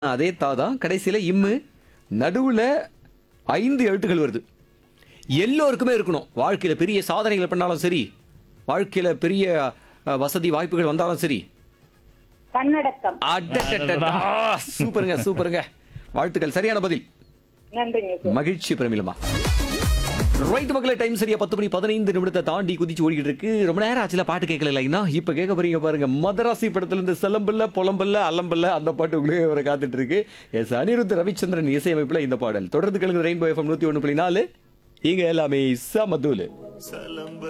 அதே தா தான் கடைசியில இம்மு நடுவுல ஐந்து எழுத்துக்கள் வருது எல்லோருக்குமே இருக்கணும் வாழ்க்கையில பெரிய சாதனைகள் பண்ணாலும் சரி வாழ்க்கையில பெரிய அஹ், வசதி வாய்ப்புகள் வந்தாலும் சரி கன்னடக்கம் அடடடடா. சூப்பருங்க சூப்பருங்க வாழ்த்துக்கள் சரியான பதில் நன்றிங்க சார் மகிழ்ச்சி பிரமிளமா ரைட் மக்களே டைம் சரியா பத்து மணி பதினைந்து நிமிடத்தை தாண்டி குதிச்சு ஓடிக்கிட்டு இருக்கு ரொம்ப நேரம் ஆச்சுல பாட்டு கேட்கல இல்லைன்னா இப்ப கேட்க போறீங்க பாருங்க மதராசி படத்துல இருந்து செலம்பல்ல புலம்பல்ல அலம்பல்ல அந்த பாட்டு உங்களுக்கு வர காத்துட்டு இருக்கு எஸ் அனிருத் ரவிச்சந்திரன் இசையமைப்புல இந்த பாடல் தொடர்ந்து கேளுங்க ரெயின்போ எஃப்எம் நூத்தி ஒண்ணு புள்ளி நாலு இங்க எல்லாமே சமதூலு சலம்ப